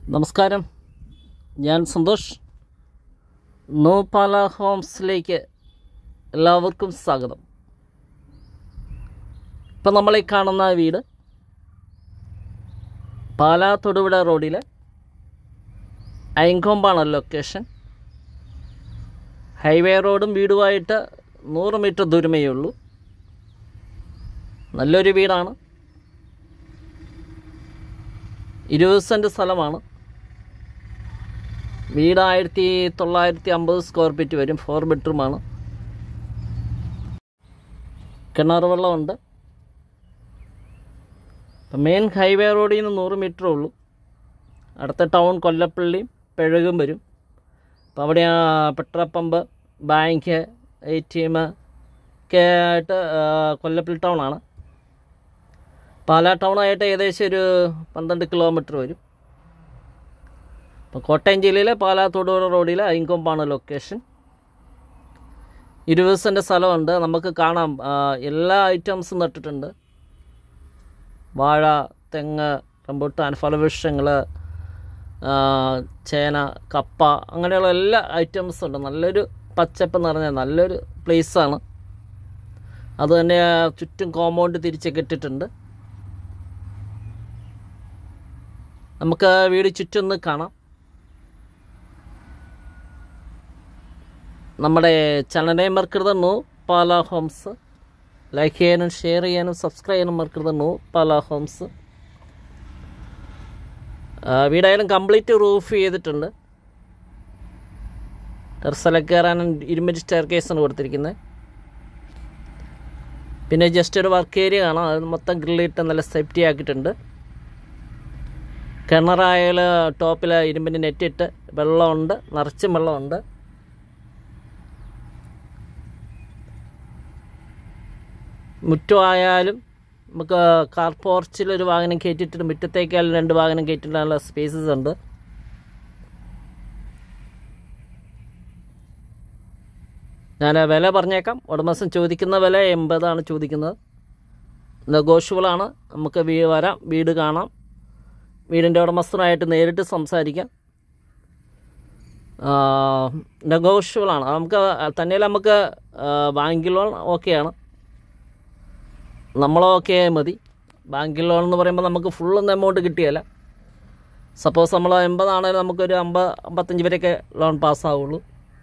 നമസ്കാരം ഞാൻ സന്തോഷ് നോപാല ഹോംസിലേക്ക് എല്ലാവർക്കും സ്വാഗതം ഇപ്പം നമ്മളീ കാണുന്ന വീട് പാലാ തൊടുപുഴ റോഡിലെ അയങ്കോമ്പാണ് ലൊക്കേഷൻ ഹൈവേ റോഡും വീടുമായിട്ട് നൂറ് മീറ്റർ ദൂരമേ ഉള്ളൂ നല്ലൊരു വീടാണ് ഇരുപത് സെൻറ്റ് സ്ഥലമാണ് വീട് ആയിരത്തി തൊള്ളായിരത്തി അമ്പത് സ്ക്വയർ ഫീറ്റ് വരും ഫോർ ബെഡ്റൂമാണ് കിണർ വെള്ളമുണ്ട് ഇപ്പം മെയിൻ ഹൈവേ റോഡിൽ നിന്ന് നൂറ് മീറ്ററേ ഉള്ളൂ അടുത്ത ടൗൺ കൊല്ലപ്പള്ളിയും പെഴകും വരും അപ്പോൾ അവിടെ ആ petrol pump bank A T M ഒക്കെ ആയിട്ട് ആ, കൊല്ലപ്പള്ളി ടൗണാണ് പാലാ ടൗണായിട്ട് ഏകദേശം ഒരു പന്ത്രണ്ട് കിലോമീറ്റർ വരും അപ്പോൾ കോട്ടയം ജില്ലയിലെ പാലാ തൊടുപുഴ റോഡിലെ അയിങ്കൊമ്പാണ് ലൊക്കേഷൻ ഇരുപത് സെൻറ്റ് സ്ഥലമുണ്ട് നമുക്ക് കാണാം ആ, എല്ലാ ഐറ്റംസും നട്ടിട്ടുണ്ട് വാഴ തെങ്ങ് റംബുട്ടാൻ ഫലവൃക്ഷങ്ങൾ ചേന കപ്പ അങ്ങനെയുള്ള എല്ലാ ഐറ്റംസും ഉണ്ട് നല്ലൊരു പച്ചപ്പ് നിറഞ്ഞ നല്ലൊരു പ്ലേസാണ് അത് തന്നെ ആ, ചുറ്റും കോമ്പൗണ്ട് തിരിച്ചൊക്കെ ഇട്ടിട്ടുണ്ട് നമുക്ക് വീട് ചുറ്റൊന്ന് കാണാം നമ്മുടെ ചാനലിനെ മറക്കരുത് നോ പാല ഹോംസ് ലൈക്ക് ചെയ്യാനും ഷെയർ ചെയ്യാനും സബ്സ്ക്രൈബ് ചെയ്യാനും മറക്കരുത് നോ പാല ഹോംസ് ആ, വീടായാലും കംപ്ലീറ്റ് റൂഫ് ചെയ്തിട്ടുണ്ട് ടെറസലൊക്കെ കയറാൻ ഇരുമ്പ് സ്റ്റെയർ കേസാണ് കൊടുത്തിരിക്കുന്നത് പിന്നെ ജസ്റ്റ് ഒരു വർക്ക് ഏരിയ കാണാം അത് മൊത്തം ഗ്രില്ലിട്ട് നല്ല സേഫ്റ്റി ആക്കിയിട്ടുണ്ട് കിണറായാൽ ടോപ്പിൽ ഇരുമ്പിൻ്റെ നെറ്റിട്ട് വെള്ളമുണ്ട് നിറച്ചും വെള്ളമുണ്ട് മുറ്റമായാലും നമുക്ക് കാർ പോർച്ചിൽ ഒരു വാഹനം കയറ്റിയിട്ട് മുറ്റത്തേക്കായാലും രണ്ട് വാഹനം കയറ്റിടാനുള്ള സ്പേസസ് ഉണ്ട് ഞാൻ വില പറഞ്ഞേക്കാം ഉടമസ്ഥൻ ചോദിക്കുന്ന വില എൺപതാണ് ചോദിക്കുന്നത് നെഗോഷ്യബിളാണ് നമുക്ക് വീ വരാം വീട് കാണാം വീടിൻ്റെ ഉടമസ്ഥനായിട്ട് നേരിട്ട് സംസാരിക്കാം നെഗോഷ്യബിളാണ് നമുക്ക് തന്നെയല്ല നമുക്ക് ബാങ്ക് ലോൺ ഓക്കെയാണ് നമ്മളോക്കെ മതി ബാങ്ക് ലോൺ എന്ന് പറയുമ്പോൾ നമുക്ക് ഫുള്ളൊന്നും എമൗണ്ട് കിട്ടിയല്ല സപ്പോസ് നമ്മൾ എൺപതാണെങ്കിലും നമുക്കൊരു അമ്പത് അമ്പത്തഞ്ച് വരെയൊക്കെ ലോൺ പാസ്സാവുള്ളൂ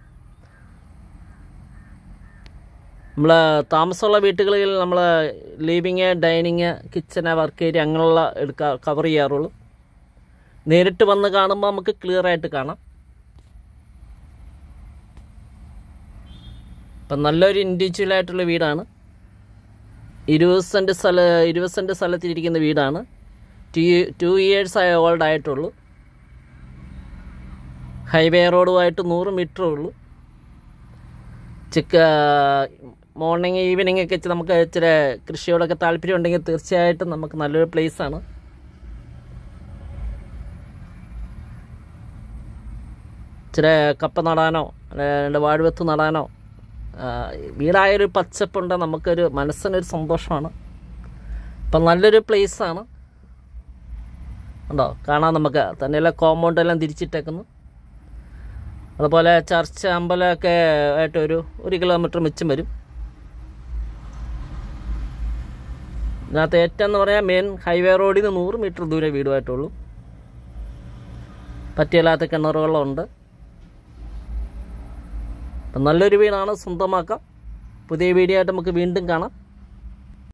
നമ്മൾ താമസമുള്ള വീട്ടുകളിൽ നമ്മൾ ലിവിങ് ഡൈനിങ് കിച്ചന് വർക്ക് ഏരിയ അങ്ങനെയുള്ള എടുക്കുക കവർ ചെയ്യാറുള്ളൂ നേരിട്ട് വന്ന് കാണുമ്പോൾ നമുക്ക് ക്ലിയർ ആയിട്ട് കാണാം അപ്പം നല്ലൊരു ഇൻഡിവിജ്വൽ ആയിട്ടുള്ള വീടാണ് ഇരുപത് സെൻറ്റ് സ്ഥല ഇരുപത് സെൻറ്റ് സ്ഥലത്തിരിക്കുന്ന വീടാണ് ടു ടു ഇയേഴ്സ് ആയ ഓൾഡ് ആയിട്ടുള്ളൂ ഹൈവേ റോഡുമായിട്ട് നൂറ് മീറ്റർ ഉള്ളൂ ചിക്ക മോർണിംഗ് ഈവനിങ് ഒക്കെ ഇച്ചിരി നമുക്ക് ഇച്ചിരി കൃഷിയോടൊക്കെ താല്പര്യം ഉണ്ടെങ്കിൽ തീർച്ചയായിട്ടും നമുക്ക് നല്ലൊരു പ്ലേസാണ് ഇച്ചിരി കപ്പ നടാനോ രണ്ട് വാഴവെത്ത് നടാനോ ആ, വീടായൊരു പച്ചപ്പുണ്ട് നമുക്കൊരു മനസ്സിനൊരു സന്തോഷമാണ് അപ്പം നല്ലൊരു പ്ലേസാണ് ഉണ്ടോ കാണാൻ നമുക്ക് തന്നെയല്ല കോമ്പൗണ്ട് എല്ലാം തിരിച്ചിട്ടേക്കുന്നു അതുപോലെ ചർച്ച് അമ്പലമൊക്കെ ആയിട്ട് ഒരു ഒരു കിലോമീറ്റർ മിച്ചം വരും ഇതിനകത്ത് ഏറ്റവും എന്ന് പറയാൻ മെയിൻ ഹൈവേ റോഡിൽ നിന്ന് നൂറ് മീറ്റർ ദൂരെ വീടുമായിട്ടുള്ളൂ പറ്റിയല്ലാത്ത കിണറുകളുണ്ട് അപ്പം നല്ലൊരു വീടാണ് സ്വന്തമാക്കാം പുതിയ വീഡിയോ ആയിട്ട് നമുക്ക് വീണ്ടും കാണാം